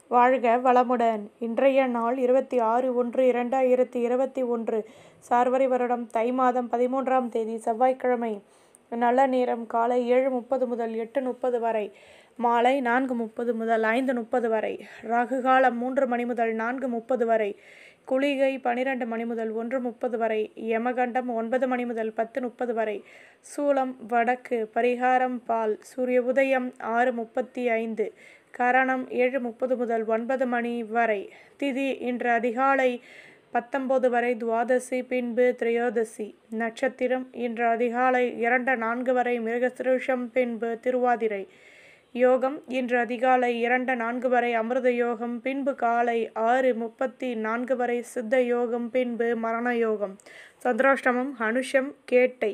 வாழ்க வளமுடன் இன்றைய நாள் இருபத்தி ஆறு ஒன்று இரண்டாயிரத்தி இருபத்தி ஒன்று சார்வரி வருடம் தை மாதம் பதிமூன்றாம் தேதி செவ்வாய்க்கிழமை நல்ல நேரம் காலை ஏழு முப்பது முதல் எட்டு முப்பது வரை மாலை நான்கு முப்பது முதல் ஐந்து முப்பது வரை ராகு காலம் மூன்று மணி முதல் நான்கு முப்பது வரை குளிகை பனிரெண்டு மணி முதல் ஒன்று முப்பது வரை யமகண்டம் ஒன்பது மணி முதல் பத்து முப்பது வரை சூலம் வடக்கு பரிகாரம் பால் சூரிய உதயம் ஆறு முப்பத்தி ஐந்து கரணம் ஏழு முப்பது முதல் ஒன்பது மணி வரை திதி இன்று அதிகாலை பத்தொன்பது வரை துவாதசி பின்பு திரையோதசி நட்சத்திரம் இன்று அதிகாலை இரண்டு நான்கு வரை மிருகசிருஷம் பின்பு திருவாதிரை யோகம் இன்று அதிகாலை இரண்டு நான்கு வரை அமிர்த யோகம் பின்பு காலை ஆறு முப்பத்தி நான்கு வரை சித்த யோகம் பின்பு மரண யோகம் சந்திராஷ்டமம் அனுஷம் கேட்டை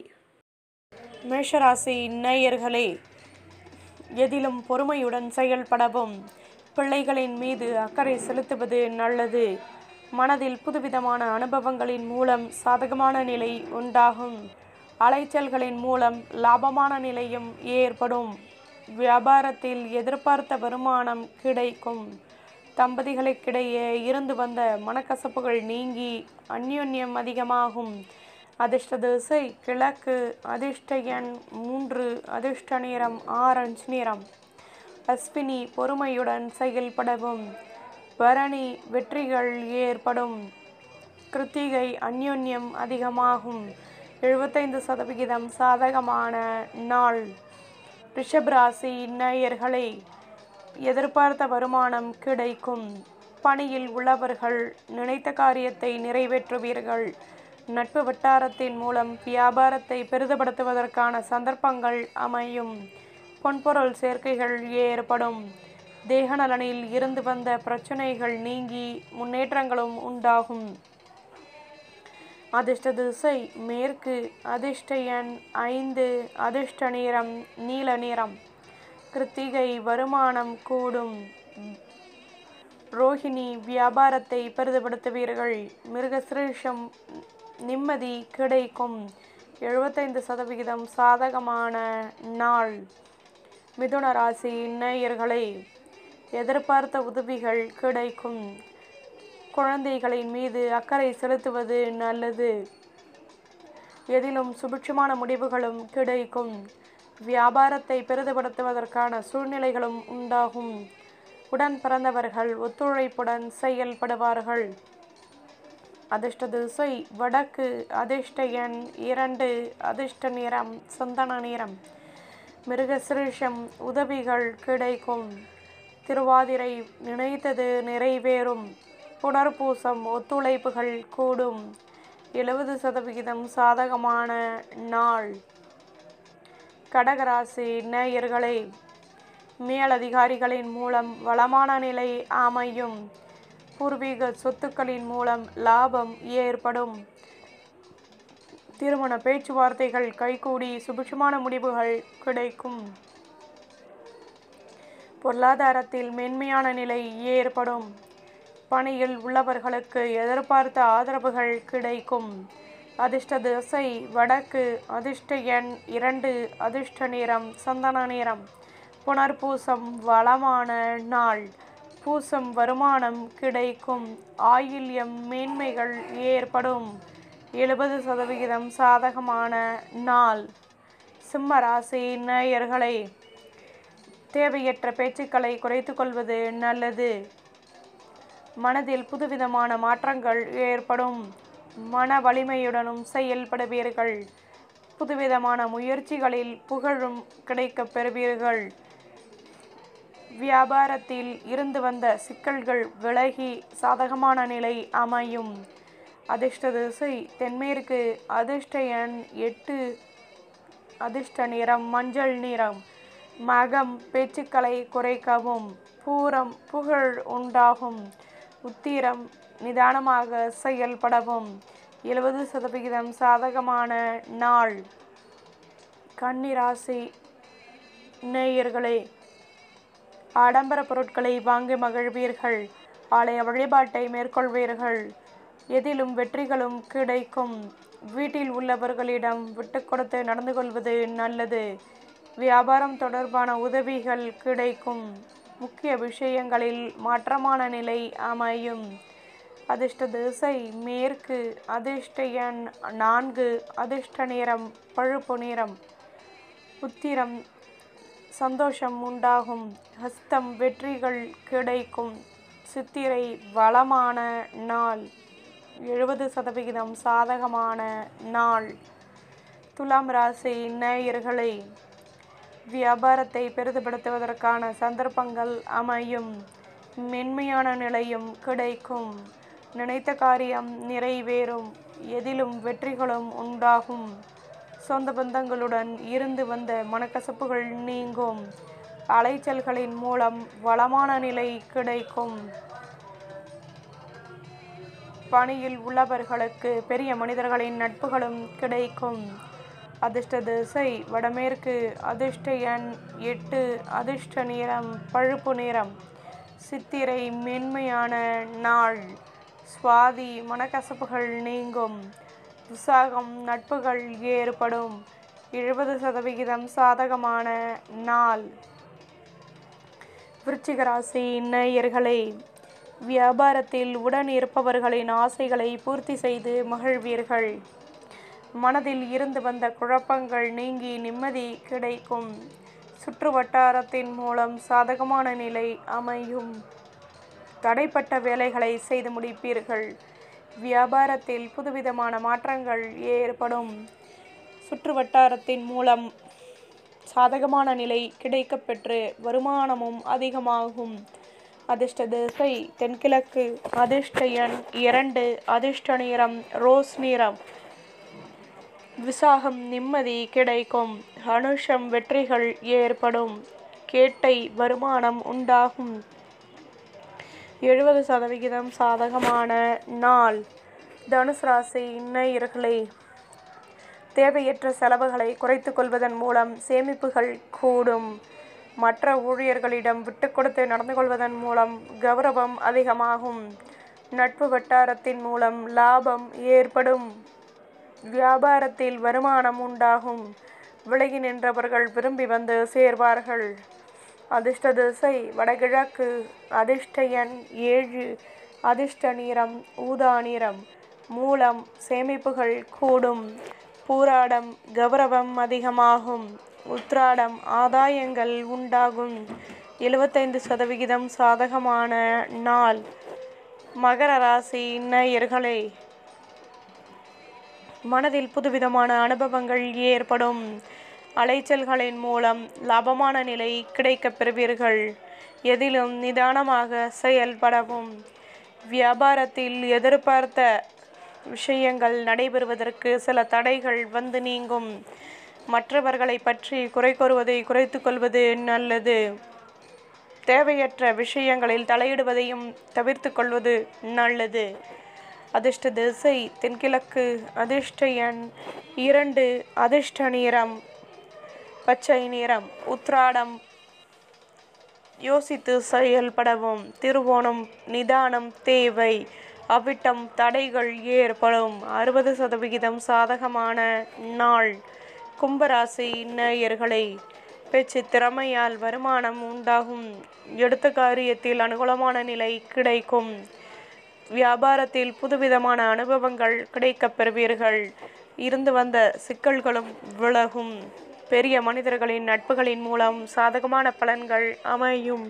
மேஷராசி நேயர்களே எதிலும் பொறுமையுடன் செயல்படவும் பிள்ளைகளின் மீது அக்கறை செலுத்துவது நல்லது மனதில் புதுவிதமான அனுபவங்களின் மூலம் சாதகமான நிலை உண்டாகும் அலைச்சல்களின் மூலம் லாபமான நிலையும் ஏற்படும் வியாபாரத்தில் எதிர்பார்த்த வருமானம் கிடைக்கும் தம்பதிகளுக்கிடையே இருந்து வந்த மனக்கசப்புகள் நீங்கி அந்யோன்யம் அதிகமாகும் அதிர்ஷ்ட திசை கிழக்கு அதிர்ஷ்ட எண் மூன்று அதிர்ஷ்ட நிறம் ஆரஞ்சு நிறம் அஸ்வினி பொறுமையுடன் செயல்படவும் பரணி வெற்றிகள் ஏற்படும் கிருத்திகை அந்யோன்யம் அதிகமாகும் எழுபத்தைந்து சதவிகிதம் சாதகமான நாள் ரிஷபராசி நேயர்களை எதிர்பார்த்த வருமானம் கிடைக்கும் பணியில் உள்ளவர்கள் நினைத்த காரியத்தை நிறைவேற்றுவீர்கள் நட்பு வட்டாரத்தின் மூலம் வியாபாரத்தை பெரிதுபடுத்துவதற்கான சந்தர்ப்பங்கள் அமையும் பொன்பொருள் சேர்க்கைகள் ஏற்படும் தேகநலனில் இருந்து வந்த பிரச்சனைகள் நீங்கி முன்னேற்றங்களும் உண்டாகும் அதிர்ஷ்ட திசை மேற்கு அதிர்ஷ்ட எண் ஐந்து அதிர்ஷ்ட நிறம் நீல நிறம் கிருத்திகை வருமானம் கூடும் ரோஹிணி வியாபாரத்தை பெரிதுபடுத்துவீர்கள் மிருகசிரேஷம் நிம்மதி கிடைக்கும் எழுபத்தைந்து சதவிகிதம் சாதகமான நாள் மிதுன ராசி நேயர்களை எதிர்பார்த்த உதவிகள் கிடைக்கும் குழந்தைகளின் மீது அக்கறை செலுத்துவது நல்லது எதிலும் சுபிட்சமான முடிவுகளும் கிடைக்கும் வியாபாரத்தை பெரிதுபடுத்துவதற்கான சூழ்நிலைகளும் உண்டாகும் உடன் பிறந்தவர்கள் ஒத்துழைப்புடன் செயல்படுவார்கள் அதிர்ஷ்ட திசை வடக்கு அதிர்ஷ்ட எண் இரண்டு அதிர்ஷ்ட நிறம் சந்தன நிறம் மிருகசிரேஷம் உதவிகள் கிடைக்கும் திருவாதிரை நினைத்தது நிறைவேறும் புனர்பூசம் ஒத்துழைப்புகள் கூடும் எழுபது சதவிகிதம் சாதகமான நாள் கடகராசி நேயர்களே மேலதிகாரிகளின் மூலம் வளமான நிலை அமையும் பூர்வீக சொத்துக்களின் மூலம் லாபம் ஏற்படும் திருமண பேச்சுவார்த்தைகள் கைகூடி சுபிட்சமான முடிவுகள் கிடைக்கும் பொருளாதாரத்தில் மென்மையான நிலை ஏற்படும் பணியில் உள்ளவர்களுக்கு எதிர்பார்த்த ஆதரவுகள் கிடைக்கும் அதிர்ஷ்ட திசை வடக்கு அதிர்ஷ்ட எண் இரண்டு அதிர்ஷ்ட நிறம் சந்தன நிறம் புனர்பூசம் வளமான நாள் பூசம் வருமானம் கிடைக்கும் ஆயில்யம் மேன்மைகள் ஏற்படும் எழுபது சதவிகிதம் சாதகமான நாள் சிம்ம ராசி நேயர்களை தேவையற்ற பேச்சுக்களை குறைத்து கொள்வது நல்லது மனதில் புதுவிதமான மாற்றங்கள் ஏற்படும் மன வலிமையுடனும் செயல்படுவீர்கள் புதுவிதமான முயற்சிகளில் புகழும் கிடைக்கப் பெறுவீர்கள் வியாபாரத்தில் இருந்து வந்த சிக்கல்கள் விலகி சாதகமான நிலை அமையும் அதிர்ஷ்ட திசை தென்மேற்கு அதிர்ஷ்ட எண் எட்டு அதிர்ஷ்ட நிறம் மஞ்சள் நிறம் மகம் பேச்சுக்களை குறைக்கவும் பூரம் புகழ் உண்டாகும் உத்திரம் நிதானமாக செயல்படவும் எழுபது சதவிகிதம் சாதகமான நாள் கன்னிராசி நேயர்களே ஆடம்பர பொருட்களை வாங்கி மகிழ்வீர்கள் ஆலய வழிபாட்டை மேற்கொள்வீர்கள் எதிலும் வெற்றிகளும் கிடைக்கும் வீட்டில் உள்ளவர்களிடம் விட்டு கொடுத்து நடந்து கொள்வது நல்லது வியாபாரம் தொடர்பான உதவிகள் கிடைக்கும் முக்கிய விஷயங்களில் மாற்றமான நிலை அமையும் அதிர்ஷ்ட திசை மேற்கு அதிர்ஷ்ட எண் நான்கு அதிர்ஷ்ட நிறம் பழுப்பு நிறம் உத்திரம் சந்தோஷம் உண்டாகும் ஹஸ்தம் வெற்றிகள் கிடைக்கும் சித்திரை வளமான நாள் எழுபது சதவிகிதம் சாதகமான நாள் துலாம் ராசி நேயர்களை வியாபாரத்தை பெரிதுபடுத்துவதற்கான சந்தர்ப்பங்கள் அமையும் மென்மையான நிலையும் கிடைக்கும் நினைத்த காரியம் நிறைவேறும் எதிலும் வெற்றிகளும் உண்டாகும் சொந்த பந்தங்களுடன் இருந்து வந்த மனக்கசப்புகள் நீங்கும் அலைச்சல்களின் மூலம் வளமான நிலை கிடைக்கும் பணியில் உள்ளவர்களுக்கு பெரிய மனிதர்களின் நட்புகளும் கிடைக்கும் அதிர்ஷ்ட திசை வடமேற்கு அதிர்ஷ்ட எண் எட்டு அதிர்ஷ்ட நிறம் பழுப்பு நிறம் சித்திரை மென்மையான நாள் சுவாதி மனக்கசப்புகள் நீங்கும் உற்சாகம் நட்புகள் ஏற்படும் எழுபது சதவிகிதம் சாதகமான நாள் விருச்சிக ராசி நேயர்களே வியாபாரத்தில் உடன் இருப்பவர்களின் ஆசைகளை பூர்த்தி செய்து மகிழ்வீர்கள் மனதில் இருந்து வந்த குழப்பங்கள் நீங்கி நிம்மதி கிடைக்கும் சுற்று வட்டாரத்தின் மூலம் சாதகமான நிலை அமையும் தடைப்பட்ட வேலைகளை செய்து முடிப்பீர்கள் வியாபாரத்தில் புதுவிதமான மாற்றங்கள் ஏற்படும் சுற்று வட்டாரத்தின் மூலம் சாதகமான நிலை கிடைக்கப்பெற்று வருமானமும் அதிகமாகும் அதிர்ஷ்ட திசை தென்கிழக்கு அதிர்ஷ்ட எண் இரண்டு அதிர்ஷ்ட நிறம் ரோஸ் நிறம் விசாகம் நிம்மதி கிடைக்கும் அனுஷம் வெற்றிகள் ஏற்படும் கேட்டை வருமானம் உண்டாகும் எழுபது சதவிகிதம் சாதகமான நாள் தனுசு ராசி நேயர்களே தேவையற்ற செலவுகளை குறைத்துக் கொள்வதன் மூலம் சேமிப்புகள் கூடும் மற்ற ஊழியர்களிடம் விட்டு கொடுத்து நடந்து கொள்வதன் மூலம் கௌரவம் அதிகமாகும் நட்பு வட்டாரத்தின் மூலம் லாபம் ஏற்படும் வியாபாரத்தில் வருமானம் உண்டாகும் விலகி நின்றவர்கள் விரும்பி வந்து சேர்வார்கள் அதிர்ஷ்ட திசை வடகிழக்கு அதிர்ஷ்ட எண் ஏழு அதிர்ஷ்ட நிறம் ஊதா நிறம் மூலம் சேமிப்புகள் கூடும் பூராடம் கௌரவம் அதிகமாகும் உத்ராடம் ஆதாயங்கள் உண்டாகும் எழுபத்தைந்து சதவிகிதம் சாதகமான நாள் மகர ராசி நேயர்களே மனதில் புதுவிதமான அனுபவங்கள் ஏற்படும் அலைச்சல்களின் மூலம் லாபமான நிலை கிடைக்கப் பெறுவீர்கள் எதிலும் நிதானமாக செயல்படவும் வியாபாரத்தில் எதிர்பார்த்த விஷயங்கள் நடைபெறுவதற்கு சில தடைகள் வந்து நீங்கும் மற்றவர்களை பற்றி குறை கூறுவதை குறைத்து கொள்வது நல்லது தேவையற்ற விஷயங்களில் தலையிடுவதையும் தவிர்த்து கொள்வது நல்லது அதிர்ஷ்ட திசை தென்கிழக்கு அதிர்ஷ்ட எண் இரண்டு அதிர்ஷ்ட நிறம் பச்சை நிறம் உத்ராடம் யோசித்து செயல்படவும் திருவோணம் நிதானம் தேவை அவ்விட்டம் தடைகள் ஏற்படும் அறுபது சதவிகிதம் சாதகமான நாள் கும்பராசி நேயர்களை பேச்சு திறமையால் வருமானம் உண்டாகும் எடுத்த காரியத்தில் அனுகூலமான நிலை கிடைக்கும் வியாபாரத்தில் புதுவிதமான அனுபவங்கள் கிடைக்கப் பெறுவீர்கள் இருந்து வந்த சிக்கல்களும் விலகும் பெரிய மனிதர்களின் நட்புகளின் மூலம் சாதகமான பலன்கள் அமையும்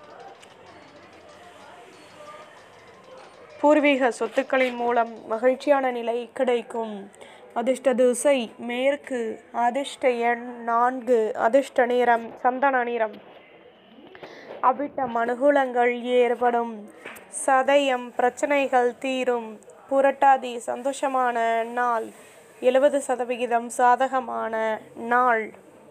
பூர்வீக சொத்துக்களின் மூலம் மகிழ்ச்சியான நிலை கிடைக்கும் அதிர்ஷ்ட திசை மேற்கு அதிர்ஷ்ட எண் நான்கு அதிர்ஷ்ட நிறம் சந்தன நிறம் அவிட்டம் அனுகூலங்கள் ஏற்படும் சதயம் பிரச்சனைகள் தீரும் புரட்டாதி சந்தோஷமான நாள் எழுபது சதவிகிதம் சாதகமான நாள்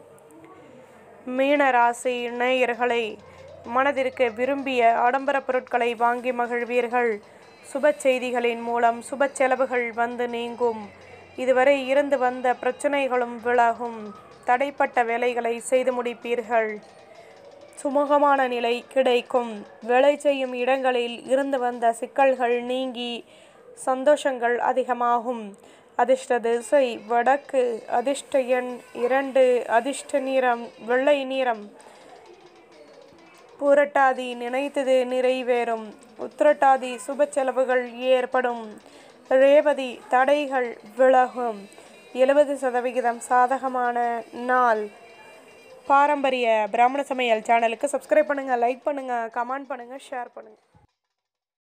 மீன ராசி நேயர்களை மனதிற்கு விரும்பிய ஆடம்பர பொருட்களை வாங்கி மகிழ்வீர்கள் சுப செய்திகளின் மூலம் சுப செலவுகள் வந்து நீங்கும் இதுவரை இருந்து வந்த பிரச்சனைகளும் விலகும் தடைப்பட்ட வேலைகளை செய்து முடிப்பீர்கள் சுமூகமான நிலை கிடைக்கும் வேலை செய்யும் இடங்களில் இருந்து வந்த சிக்கல்கள் நீங்கி சந்தோஷங்கள் அதிகமாகும் அதிர்ஷ்ட திசை வடக்கு அதிர்ஷ்ட எண் இரண்டு அதிர்ஷ்ட நிறம் வெள்ளை நிறம் பூரட்டாதி நினைத்தது நிறைவேறும் உத்திரட்டாதி சுப செலவுகள் ஏற்படும் ரேவதி தடைகள் விலகும் எழுபது சதவிகிதம் சாதகமான நாள் பாரம்பரிய பிராமண சமையல் சேனலுக்கு சப்ஸ்கிரைப் பண்ணுங்கள் லைக் பண்ணுங்கள் கமெண்ட் பண்ணுங்கள் ஷேர் பண்ணுங்கள்